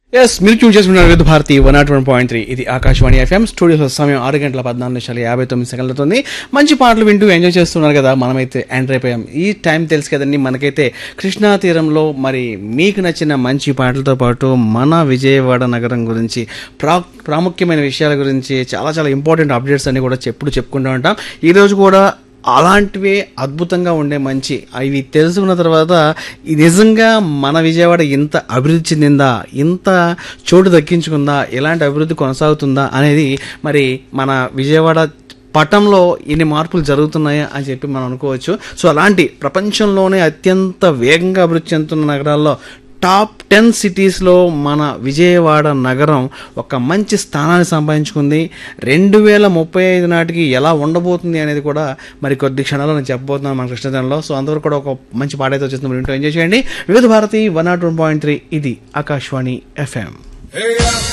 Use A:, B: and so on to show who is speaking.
A: yes మీరు tune చేసుకున్నారు with Bharati one naught one point three ఇది ఆకాశవాణి ఎఫ్ఎం స్టూడియోలో సమయం ఆరు గంటల పద్నాలుగు నిమిషాలు యాభై తొమ్మిది సెకండ్లతోంది మంచి పాటలు వింటూ ఎంజాయ్ చేస్తున్నారు కదా మనమైతే ఎంటర్ అయిపోయాం ఈ టైం తెలుసు కదండి మనకైతే కృష్ణా తీరంలో మరి మీకు నచ్చిన మంచి పాటలతో పాటు మన విజయవాడ నగరం గురించి ప్రా ప్రాముఖ్యమైన విషయాల గురించి చాలా చాలా ఇంపార్టెంట్ అప్డేట్స్ అన్ని కూడా చెప్పుడు చెప్పుకుంటూ ఉంటాం ఈరోజు కూడా అలాంటివే అద్భుతంగా ఉండే మంచి ఇవి తెలుసుకున్న తర్వాత ఈ నిజంగా మన విజయవాడ ఇంత అభివృద్ధి చెందిందా ఇంత చోటు దక్కించుకుందా ఎలాంటి అభివృద్ధి కొనసాగుతుందా అనేది మరి మన విజయవాడ పటంలో ఇన్ని మార్పులు జరుగుతున్నాయా అని చెప్పి మనం అనుకోవచ్చు సో అలాంటి ప్రపంచంలోనే అత్యంత వేగంగా అభివృద్ధి చెందుతున్న నగరాల్లో టాప్ టెన్ సిటీస్లో మన విజయవాడ నగరం ఒక మంచి స్థానాన్ని సంపాదించుకుంది రెండు వేల ముప్పై ఐదు నాటికి ఎలా ఉండబోతుంది అనేది కూడా మరి కొద్ది క్షణాల్లో నేను చెప్పబోతున్నాను మన కృష్ణజనంలో సో అందరూ కూడా ఒక మంచి పాట అయితే వచ్చేస్తుంది మీరు ఇంట్లో ఎంజాయ్ చేయండి Vividh Bharati one naught one point three ఇది ఆకాశవాణి ఎఫ్ఎం